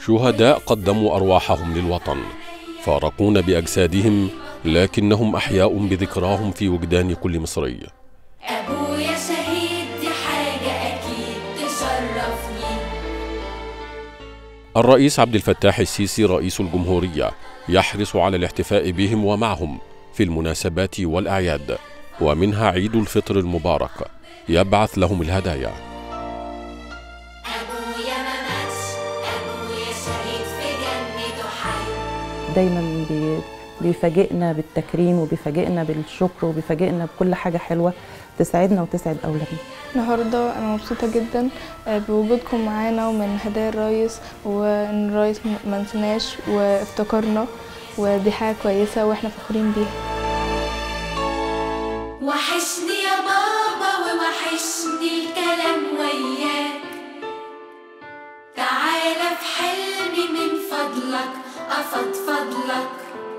شهداء قدموا أرواحهم للوطن فارقون بأجسادهم لكنهم أحياء بذكراهم في وجدان كل مصري أبويا شهيد دي حاجة أكيد تشرفني الرئيس عبد الفتاح السيسي رئيس الجمهورية يحرص على الاحتفاء بهم ومعهم في المناسبات والأعياد ومنها عيد الفطر المبارك يبعث لهم الهدايا أبويا ما ماتش أبويا شهيد في جنته حي دايما بي- بيفاجئنا بالتكريم وبيفاجئنا بالشكر وبيفاجئنا بكل حاجة حلوة تسعدنا وتسعد أولادنا النهاردة أنا مبسوطة جدا آه، بوجودكم معانا ومن هدايا الريس وإن الريس م- منسناش وافتكرنا ودي حاجة كويسة وإحنا فخورين بيها وحشني يا بابا ووحشني الكلام وياك تعالى في حلمي من فضلك أفضفض لك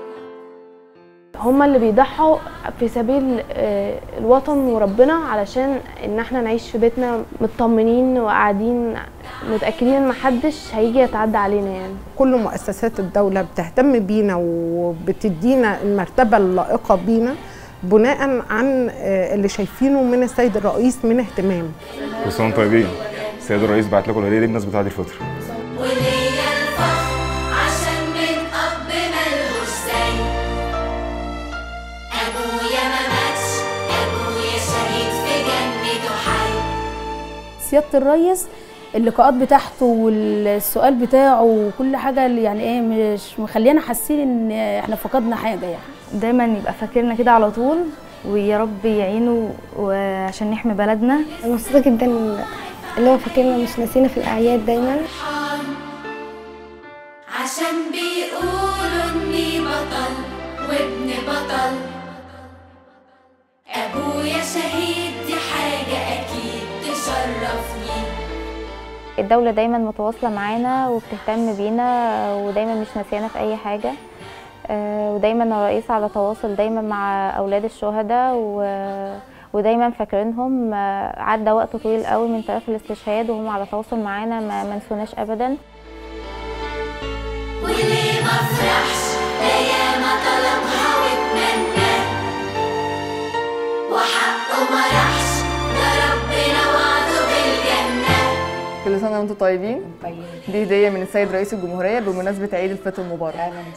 هما اللي بيضحوا في سبيل آه، الوطن وربنا علشان ان احنا نعيش في بيتنا مطمنين وقاعدين متأكدين ان محدش هيجي يتعدى علينا يعني كل مؤسسات الدولة بتهتم بينا وبتدينا المرتبة اللائقة بينا بناء عن آه، اللي شايفينه من السيد الرئيس من اهتمام كل سنه وانتم طيبين السيد الرئيس بعت لكم الهديه دي بمناسبه عيد الفطر وليا الفخر عشان من أب ملهوش زي أبويا ما ماتش أبويا شهيد في جنته حي سياده الريس اللقاءات بتاعته والسؤال بتاعه وكل حاجه اللي يعني ايه مش مخلينا حاسين ان احنا فقدنا حاجه يعني دايما يبقى فاكرنا كده على طول ويا رب يعينه وعشان نحمي بلدنا مبسوطة جدا اللي هو فاكرنا مش ناسينا في الأعياد دايما فرحان عشان بيقولوا إني بطل وابن بطل أبويا شهيد دي حاجة أكيد تشرفني الدولة دايما متواصلة معانا وبتهتم بينا ودايما مش ناسيانا في أي حاجة آه، ودايما الرئيس على تواصل دايما مع أولاد الشهداء و- ودايما فاكرينهم آه، عدى وقت طويل قوي من تاريخ الاستشهاد وهم على تواصل معانا ما منسوناش أبدا وليه ما افرحش ده ياما طلبها واتمنى وحقه ما راحش ده ربنا وعده بالجنة كل سنة وانتم طيبين دي هدية من السيد رئيس الجمهورية بمناسبة عيد الفطر المبارك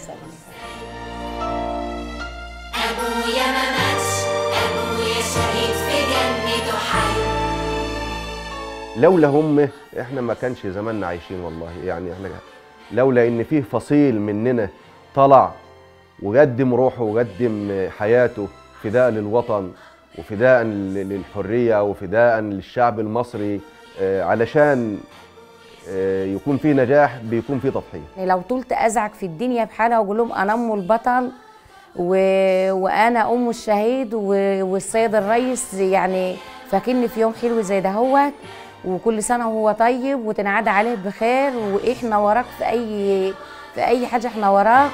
أبويا ما ماتش أبويا شهيد في جنته حي لولا هم احنا ما كانش زماننا عايشين والله يعني احنا لولا ان فيه فصيل مننا طلع وقدم روحه وقدم حياته فداء للوطن وفداء لل- للحريه وفداء للشعب المصري آه، علشان آه، يكون فيه نجاح بيكون فيه تضحيه يعني لو طولت ازعج في الدنيا بحالها واقول لهم انا ام البطل و... وانا ام الشهيد و... والسيد الرئيس يعني فاكرني في يوم حلو زي دهوت وكل سنه وهو طيب وتنعاد عليه بخير واحنا وراك في اي في اي حاجه احنا وراك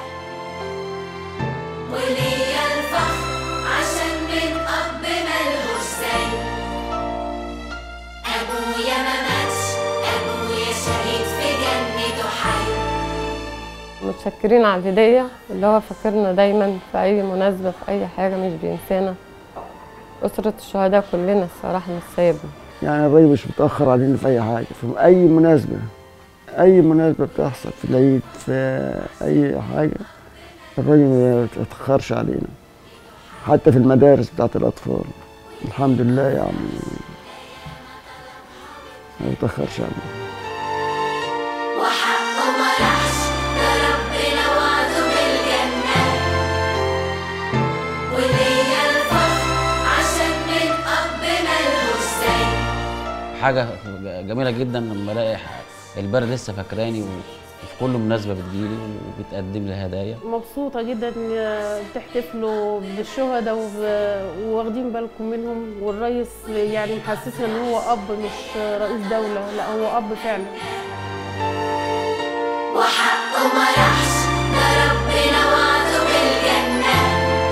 وليا الفخر عشان من أب ملهوش زي أبويا ما ماتش أبويا شهيد في جنته حي متشكرين على الهدية اللي هو فاكرنا دايما في أي مناسبة في أي حاجة مش بينسانا أسرة الشهداء كلنا الصراحة مش سايبنا يعني الراجل مش متأخر علينا في أي حاجة في أي مناسبة أي مناسبة بتحصل في العيد في أي حاجة الراجل ما يتأخرش علينا حتى في المدارس بتاعت الأطفال الحمد لله يعني ما يتأخرش علينا وحقه ما راحش ده ربنا وعده بالجنة وليا الفخر عشان من أب ملهوش زي حاجة جميلة جدا لما الاقي البلد لسه فاكراني وفي كل مناسبة بتجيلي وبتقدم لي هدايا مبسوطة جدا إن بتحتفلوا بالشهداء وب- وواخدين بالكم منهم والرئيس يعني محسسنا ان هو اب مش رئيس دولة لا هو اب فعلا وحقه ما راحش ده ربنا وعده بالجنة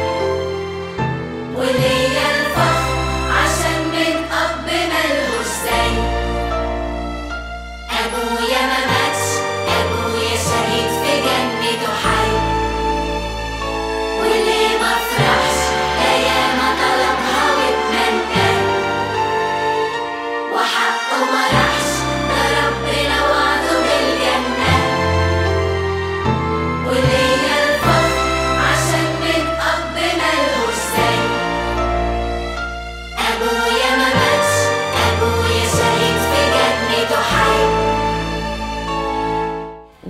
وليا الفخر عشان من أب ملهوش زي أبويا ما ماتش أبويا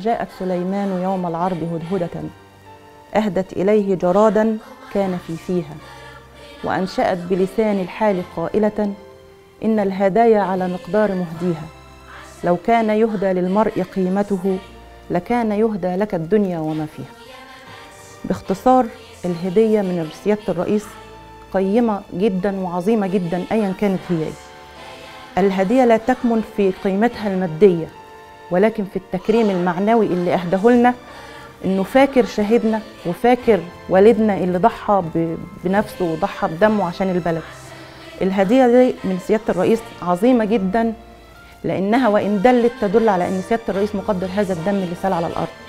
جاءت سليمان يوم العرض هدهدة أهدت إليه جرادا كان في فيها وأنشأت بلسان الحال قائلة إن الهدايا على مقدار مهديها لو كان يهدى للمرء قيمته لكان يهدى لك الدنيا وما فيها باختصار الهدية من سيادة الرئيس قيمة جدا وعظيمة جدا أيا كانت هي إيه. الهدية لا تكمن في قيمتها المادية ولكن في التكريم المعنوي اللي أهداه لنا إنه فاكر شهيدنا وفاكر والدنا اللي ضحى ب- بنفسه وضحى بدمه عشان البلد الهدية دي من سيادة الرئيس عظيمة جدا لأنها وإن دلت تدل على أن سيادة الرئيس مقدر هذا الدم اللي سال على الأرض